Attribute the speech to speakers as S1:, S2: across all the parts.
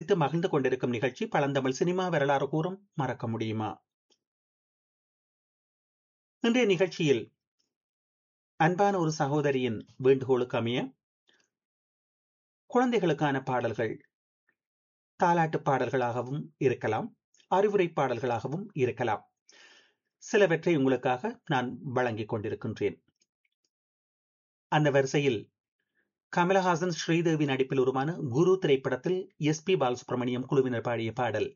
S1: ரசித்து மகிழ்ந்து கொண்டிருக்கும் நிகழ்ச்சி பழந்தமிழ் சினிமா வரலாறு கூறும் மறக்க முடியுமா இன்றைய நிகழ்ச்சியில் அன்பான ஒரு சகோதரியின் வேண்டுகோளுக்கு அமைய குழந்தைகளுக்கான பாடல்கள் தாலாட்டு பாடல்களாகவும் இருக்கலாம் அறிவுரை பாடல்களாகவும் இருக்கலாம் சிலவற்றை உங்களுக்காக நான் வழங்கிக் கொண்டிருக்கின்றேன் அந்த வரிசையில் கமலஹாசன் ஸ்ரீதேவி நடிப்பில் உருவான குரு திரைப்படத்தில் எஸ் பி பாலசுப்ரமணியம் குழுவினர் பாடிய பாடல்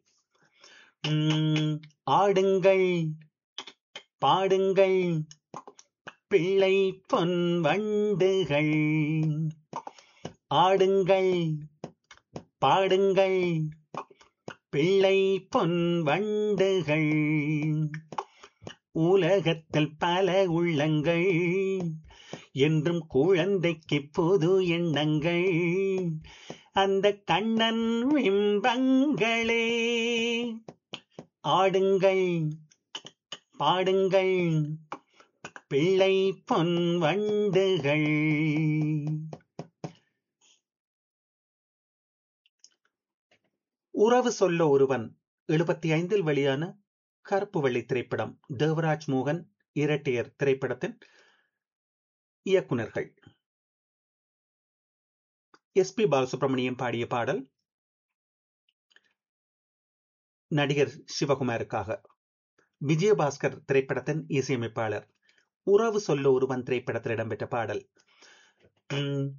S1: ஆடுங்கள் பாடுங்கள் பிள்ளை பொன் வண்டுகள் ஆடுங்கள் பாடுங்கள் பிள்ளை பொன் வண்டுகள் உலகத்தில் பல உள்ளங்கள் என்றும் குழந்தைக்கு புது எண்ணங்கள் அந்த கண்ணன் விம்பங்களே ஆடுங்கள் பாடுங்கள் பிள்ளை பொன் வண்டுகள் உறவு சொல்ல ஒருவன் எழுபத்தி ஐந்தில் வெளியான கருப்பு வெள்ளி திரைப்படம் தேவராஜ் மோகன் இரட்டையர் திரைப்படத்தின் இயக்குனர்கள் எஸ் பி பாலசுப்ரமணியம் பாடிய பாடல் நடிகர் சிவகுமாருக்காக விஜயபாஸ்கர் திரைப்படத்தின் இசையமைப்பாளர் உறவு சொல்ல ஒருவன் திரைப்படத்தில் இடம்பெற்ற பாடல்